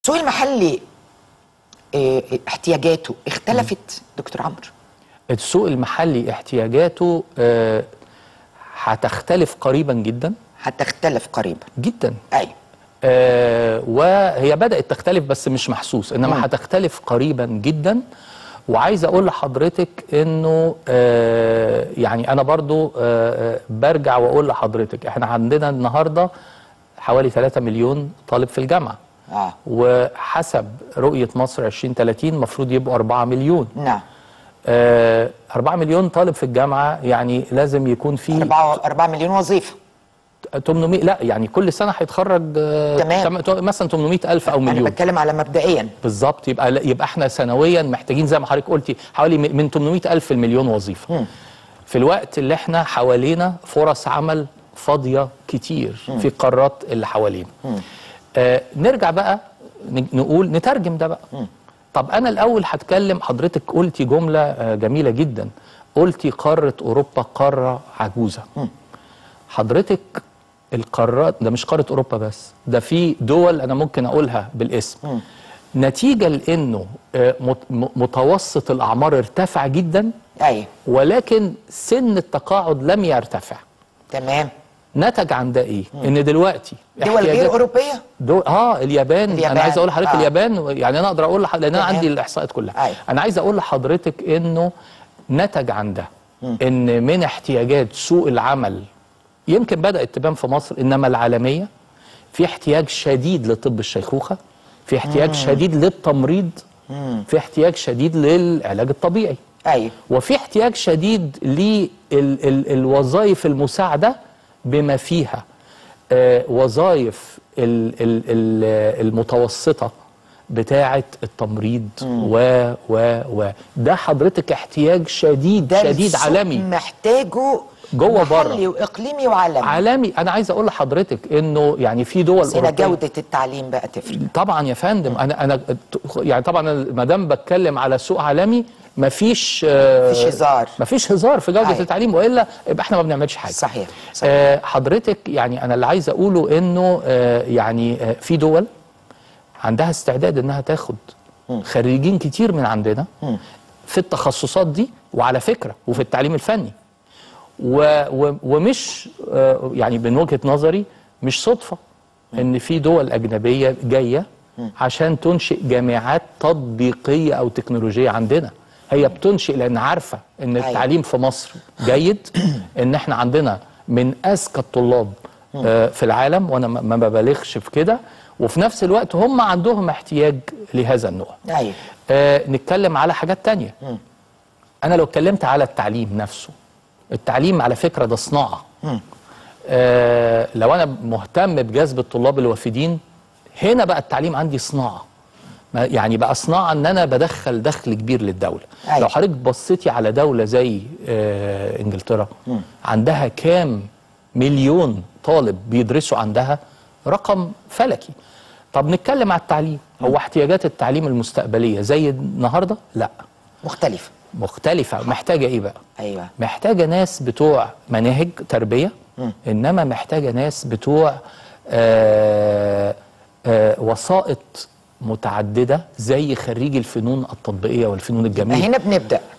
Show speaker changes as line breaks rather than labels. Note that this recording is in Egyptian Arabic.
السوق المحلي آه، احتياجاته اختلفت دكتور عمرو
السوق المحلي احتياجاته آه، هتختلف قريبا جدا
هتختلف قريبا
جدا
ايوه
آه، وهي بدأت تختلف بس مش محسوس انما هتختلف قريبا جدا وعايز اقول لحضرتك انه آه، يعني انا برضو آه، آه، برجع واقول لحضرتك احنا عندنا النهارده حوالي 3 مليون طالب في الجامعه
اه
وحسب رؤيه مصر 2030 المفروض يبقوا 4 مليون
نعم
آه، 4 مليون طالب في الجامعه يعني لازم يكون في
4 4 مليون وظيفه
800 لا يعني كل سنه هيتخرج آه،
تمام.
تم- مثلا 800 الف او
انا
مليون
بتكلم على مبدئيا
بالظبط يبقى لا- يبقى احنا سنويا محتاجين زي ما حضرتك قلتي حوالي م- من 800 الف المليون وظيفه في الوقت اللي احنا حوالينا فرص عمل فاضيه كتير في القارات اللي حوالينا آه نرجع بقى ن- نقول نترجم ده بقى طب انا الاول هتكلم حضرتك قلتي جمله آه جميله جدا قلتي قاره اوروبا قاره عجوزه حضرتك القارات ده مش قاره اوروبا بس ده في دول انا ممكن اقولها بالاسم نتيجه لانه آه، مت- م- متوسط الاعمار ارتفع جدا
ايوه
ولكن سن التقاعد لم يرتفع
تمام
نتج عن ده ايه ان دلوقتي
دول غير
احتياجات-
اوروبيه
دول اه اليابان,
اليابان،
انا عايز اقول لحضرتك
آه.
اليابان يعني انا اقدر اقول لح... لان انا
تمام.
عندي الاحصاءات كلها
أيوة.
انا عايز اقول لحضرتك انه نتج عن ده ان من احتياجات سوق العمل يمكن بدات تبان في مصر انما العالميه في احتياج شديد لطب الشيخوخه في احتياج شديد للتمريض في احتياج شديد للعلاج الطبيعي
ايوه
وفي احتياج شديد للوظائف المساعدة بما فيها آه، وظائف ال- ال- ال- المتوسطة بتاعة التمريض و و و ده حضرتك احتياج شديد
ده
شديد
السوق
عالمي
محتاجه
جوه
محلي
بره.
واقليمي وعالمي
عالمي انا عايز اقول لحضرتك انه يعني في دول
بس هنا
أوروبية-
جوده التعليم بقى تفرق
طبعا يا فندم انا انا يعني طبعا ما دام بتكلم على سوق عالمي مفيش آه،
مفيش هزار.
مفيش هزار في جوده
أيوة.
التعليم والا يبقى احنا ما بنعملش حاجه
صحيح صحيح
آه حضرتك يعني انا اللي عايز اقوله انه آه يعني آه في دول عندها استعداد انها تاخد خريجين كتير من عندنا في التخصصات دي وعلى فكره وفي التعليم الفني و و ومش آه، يعني من وجهه نظري مش صدفه ان في دول اجنبيه جايه عشان تنشئ جامعات تطبيقيه او تكنولوجيه عندنا هي بتنشئ لان عارفه ان
أيوة.
التعليم في مصر جيد ان احنا عندنا من اذكى الطلاب آه، في العالم وانا ما ما ببالغش في كده وفي نفس الوقت هم عندهم احتياج لهذا النوع
ايوه
آه نتكلم على حاجات تانية أنا لو اتكلمت على التعليم نفسه التعليم على فكرة ده صناعة آه لو أنا مهتم بجذب الطلاب الوافدين هنا بقى التعليم عندي صناعة ما- يعني بقى صناعة ان انا بدخل دخل كبير للدولة
أيوة.
لو حضرتك بصيتي على دولة زي آه انجلترا عندها كام مليون طالب بيدرسوا عندها رقم فلكي طب نتكلم على التعليم هو احتياجات التعليم المستقبلية زي النهاردة لا
مختلفه
مختلفة محتاجة ايه بقى
ايوه
محتاجة ناس بتوع مناهج تربية إنما محتاجة ناس بتوع آه آه وسائط متعددة زي خريج الفنون التطبيقية والفنون الجميلة
هنا بنبدا